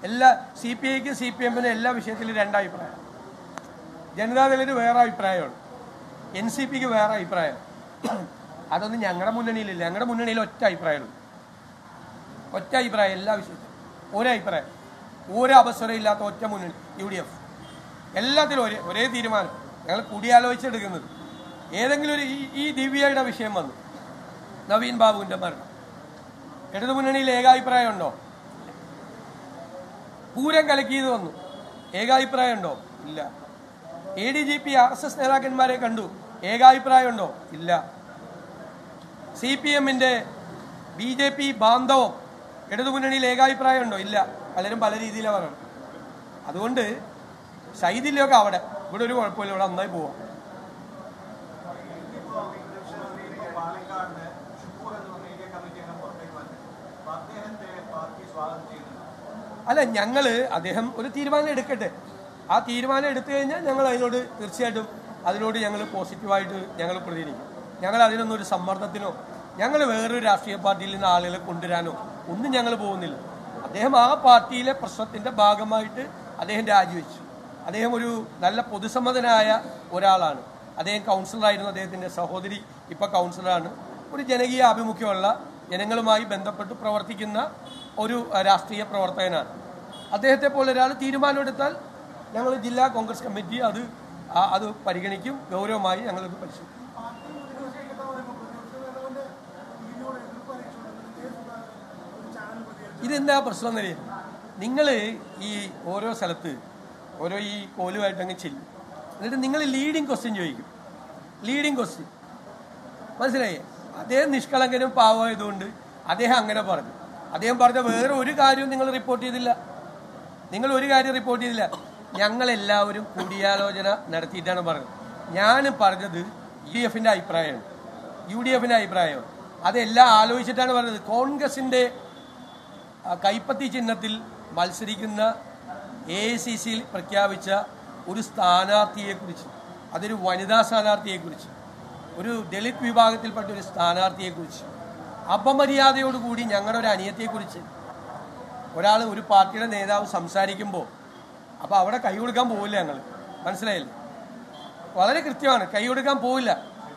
എല്ലാ C P ഐക്ക് C P എമ്മിനും എല്ലാ വിഷയത്തിലും രണ്ടഭിപ്രായം ജനതാദളിന് വേറെ അഭിപ്രായമാണ് എൻ സി പിക്ക് വേറെ അഭിപ്രായം അതൊന്നും ഞങ്ങളുടെ മുന്നണിയിലില്ല ഞങ്ങളുടെ മുന്നണിയിൽ ഒറ്റ അഭിപ്രായമുള്ളൂ ഒറ്റ അഭിപ്രായം എല്ലാ വിഷയത്തിലും ഒരേ അഭിപ്രായം ഒരു അവസരം ഇല്ലാത്ത ഒറ്റ മുന്നണി യു ഡി എഫ് എല്ലാത്തിലും ഒരേ ഒരേ തീരുമാനം ഞങ്ങൾ കൂടിയാലോചിച്ചെടുക്കുന്നത് ഏതെങ്കിലും ഒരു ഈ ഈ ദിവ്യയുടെ വിഷയം വന്നു നവീൻ ബാബുവിന്റെ മരണം ഇടതു മുന്നണിയിൽ ഏകാഭിപ്രായം ഉണ്ടോ പൂരം കലക്കിയത് വന്നു ഏകാഭിപ്രായം ഉണ്ടോ ഇല്ല A D G P R S S നേതാക്കന്മാരെ കണ്ടു ഏകാഭിപ്രായം ഉണ്ടോ ഇല്ല സി പി എമ്മിന്റെ ബി ജെ പി ബാന്ധവം ഇടതുമുന്നണിയിൽ ഏകാഭിപ്രായം ഉണ്ടോ ഇല്ല പലരും പല രീതിയിലാണ് പറയുന്നത് അതുകൊണ്ട് ശൈഥില്യമൊക്കെ അവിടെ ഇവിടെ ഒരു കുഴപ്പമില്ല ഇവിടെ നന്നായി പോവാം പാലക്കാട് ഷുക്കൂർ എന്ന് പറഞ്ഞ ഏരിയ കമ്മിറ്റി അംഗം പുറത്തേക്ക് വന്നു അപ്പൊ അദ്ദേഹത്തെ പാർട്ടി സ്വാഗതം ചെയ്യുന്നുണ്ട് അല്ല ഞങ്ങള് അദ്ദേഹം ഒരു തീരുമാനം എടുക്കട്ടെ ആ തീരുമാനം എടുത്തു കഴിഞ്ഞാൽ ഞങ്ങൾ അതിനോട് തീർച്ചയായിട്ടും അതിനോട് ഞങ്ങൾ പോസിറ്റീവായിട്ട് ഞങ്ങൾ പ്രതികരിക്കും ഞങ്ങൾ അതിനൊന്നും ഒരു സമ്മർദ്ദത്തിനോ ഞങ്ങൾ വേറൊരു രാഷ്ട്രീയ പാർട്ടിയിൽ നിന്ന് ആളുകളെ കൊണ്ടുവരാനോ ഒന്നും ഞങ്ങൾ പോകുന്നില്ല അദ്ദേഹം ആ പാർട്ടിയിലെ പ്രശ്നത്തിന്റെ ഭാഗമായിട്ട് അദ്ദേഹം രാജിവെച്ചു അദ്ദേഹം ഒരു നല്ല പൊതുസമ്മതനായ ഒരാളാണ് അദ്ദേഹം കൗൺസിലറായിരുന്നു അദ്ദേഹത്തിന്റെ സഹോദരി ഇപ്പൊ കൗൺസിലറാണ് ഒരു ജനകീയ ആഭിമുഖ്യമുള്ള ജനങ്ങളുമായി ബന്ധപ്പെട്ട് പ്രവർത്തിക്കുന്ന ഒരു അഹ്, രാഷ്ട്രീയ പ്രവർത്തകനാണ് അദ്ദേഹത്തെ പോലെ ഒരാൾ തീരുമാനമെടുത്താൽ ഞങ്ങൾ ജില്ലാ കോൺഗ്രസ് കമ്മിറ്റി അത് ആ- അത് പരിഗണിക്കും ഗൗരവമായി ഞങ്ങളത് പരിശോധിക്കും ഇതെന്താ പ്രശ്നം എന്നറിയാം നിങ്ങൾ ഈ ഓരോ സ്ഥലത്ത് ഓരോ ഈ കോലുമായിട്ട് അങ്ങ് ചെല്ലും എന്നിട്ട് നിങ്ങൾ ലീഡിങ് ക്വസ്റ്റ്യൻ ചോദിക്കും ലീഡിങ് ക്വസ്റ്റ്യൻ മനസ്സിലായേ അദ്ദേഹം നിഷ്കളങ്കനും പാവമായതുകൊണ്ട് അദ്ദേഹം അങ്ങനെ പറഞ്ഞു അദ്ദേഹം പറഞ്ഞ വേറെ ഒരു കാര്യവും നിങ്ങൾ റിപ്പോർട്ട് ചെയ്തില്ല നിങ്ങൾ ഒരു കാര്യം റിപ്പോർട്ട് ചെയ്തില്ല ഞങ്ങളെല്ലാവരും കൂടിയാലോചന നടത്തിയിട്ടാണ് പറഞ്ഞത് ഞാൻ പറഞ്ഞത് യു ഡി എഫിന്റെ അഭിപ്രായമാണ് യു ഡി എഫിന്റെ അഭിപ്രായമാണ് അതെല്ലാം ആലോചിച്ചിട്ടാണ് പറഞ്ഞത് കോൺഗ്രസിന്റെ ആ, കൈപ്പത്തി ചിഹ്നത്തിൽ മത്സരിക്കുന്ന എ ഐ സി സിയിൽ പ്രഖ്യാപിച്ച ഒരു സ്ഥാനാർത്ഥിയെക്കുറിച്ച് അതൊരു വനിതാ സ്ഥാനാർത്ഥിയെക്കുറിച്ച് ഒരു ദളിത് വിഭാഗത്തിൽപ്പെട്ട ഒരു സ്ഥാനാർത്ഥിയെക്കുറിച്ച് അപമര്യാദയോടുകൂടി ഞങ്ങളുടെ ഒരു അനിയത്തെക്കുറിച്ച് ഒരാൾ ഒരു പാർട്ടിയുടെ നേതാവ് സംസാരിക്കുമ്പോൾ അപ്പോൾ അവിടെ കൈ കൊടുക്കാൻ പോവില്ല ഞങ്ങൾ മനസ്സിലായില്ലേ വളരെ കൃത്യമാണ് കൈ കൊടുക്കാൻ പോവില്ല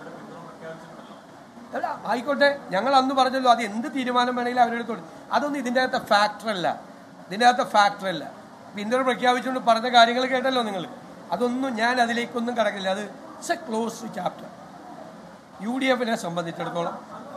അല്ല ആയിക്കോട്ടെ ഞങ്ങൾ അന്ന് പറഞ്ഞല്ലോ അത് എന്ത് തീരുമാനം വേണമെങ്കിലും അവരെടുത്തോളൂ അതൊന്നും ഇതിൻ്റെ അകത്തെ ഫാക്ടർ അല്ല ഇതിൻ്റെ അകത്തെ ഫാക്ടർ അല്ല പിന്നീട് പ്രഖ്യാപിച്ചുകൊണ്ട് പറഞ്ഞ കാര്യങ്ങൾ കേട്ടല്ലോ നിങ്ങൾ അതൊന്നും ഞാൻ അതിലേക്കൊന്നും കടക്കില്ല അത് it's a close chapter U D എഫിനെ സംബന്ധിച്ചിടത്തോളം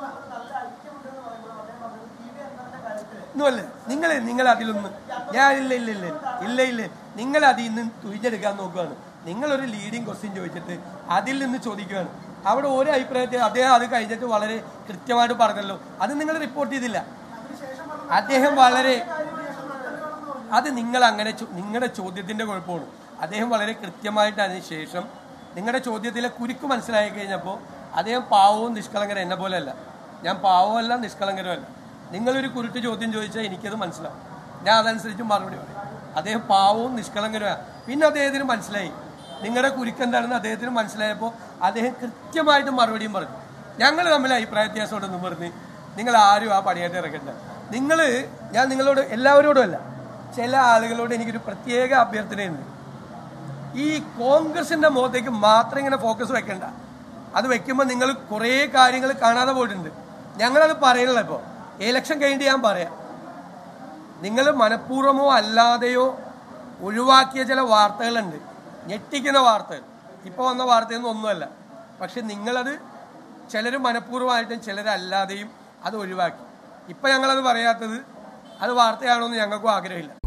ഒന്നുമല്ല നിങ്ങൾ നിങ്ങൾ അതിലൊന്ന് ഞാൻ ഇല്ല ഇല്ല ഇല്ല ഇല്ല ഇല്ല നിങ്ങൾ അതിൽ നിന്ന് തുഴിഞ്ഞെടുക്കാൻ നോക്കുകയാണ് നിങ്ങളൊരു ലീഡിങ് ക്വസ്റ്റ്യൻ ചോദിച്ചിട്ട് അതിൽ നിന്ന് ചോദിക്കുകയാണ് അവിടെ ഓരോ അഭിപ്രായത്തെ അദ്ദേഹം അത് കഴിഞ്ഞിട്ട് വളരെ കൃത്യമായിട്ട് പറഞ്ഞല്ലോ അത് നിങ്ങൾ റിപ്പോർട്ട് ചെയ്തില്ല അദ്ദേഹം വളരെ അത് നിങ്ങൾ അങ്ങനെ ചോ- നിങ്ങളുടെ ചോദ്യത്തിന്റെ കുഴപ്പമാണ് അദ്ദേഹം വളരെ കൃത്യമായിട്ട് അതിന് ശേഷം നിങ്ങളുടെ ചോദ്യത്തിലെ കുരുക്ക് മനസ്സിലായി കഴിഞ്ഞപ്പോൾ അദ്ദേഹം പാവവും നിഷ്കളങ്കരും എന്നെ പോലെയല്ല ഞാൻ പാവമല്ല നിഷ്കളങ്കരുമല്ല നിങ്ങളൊരു കുരുട്ട് ചോദ്യം ചോദിച്ചാൽ എനിക്കത് മനസ്സിലാവും ഞാൻ അതനുസരിച്ച് മറുപടി പറയും അദ്ദേഹം പാവവും നിഷ്കളങ്കരുമാണ് പിന്നെ അദ്ദേഹത്തിന് മനസ്സിലായി നിങ്ങളുടെ കുരുക്ക് എന്താണെന്ന് അദ്ദേഹത്തിന് മനസ്സിലായപ്പോൾ അദ്ദേഹം കൃത്യമായിട്ട് മറുപടിയും പറഞ്ഞു ഞങ്ങൾ തമ്മിൽ അഭിപ്രായ വ്യത്യാസമുണ്ടെന്നും പറഞ്ഞ് നിങ്ങൾ ആരും ആ പണിയായിട്ട് ഇറക്കണ്ട നിങ്ങൾ ഞാൻ നിങ്ങളോട് എല്ലാവരോടും അല്ല ചില ആളുകളോട് എനിക്കൊരു പ്രത്യേക അഭ്യർത്ഥനയുണ്ട് ഈ കോൺഗ്രസിന്റെ മുഖത്തേക്ക് മാത്രം ഇങ്ങനെ ഫോക്കസ് വെക്കണ്ട അത് വെക്കുമ്പോൾ നിങ്ങൾ കുറേ കാര്യങ്ങൾ കാണാതെ പോയിട്ടുണ്ട് ഞങ്ങളത് പറയണില്ല ഇപ്പോൾ ഇലക്ഷൻ കഴിഞ്ഞിട്ട് ഞാൻ പറയാം നിങ്ങൾ മനഃപൂർവ്വമോ അല്ലാതെയോ ഒഴിവാക്കിയ ചില വാർത്തകളുണ്ട് ഞെട്ടിക്കുന്ന വാർത്തകൾ ഇപ്പോൾ വന്ന വാർത്തയൊന്നും ഒന്നുമല്ല പക്ഷെ നിങ്ങളത് ചിലർ മനഃപൂർവ്വമായിട്ടും ചിലരല്ലാതെയും അത് ഒഴിവാക്കി ഇപ്പം ഞങ്ങളത് പറയാത്തത് അത് വാർത്തയാണോ എന്ന് ഞങ്ങൾക്കും ആഗ്രഹമില്ല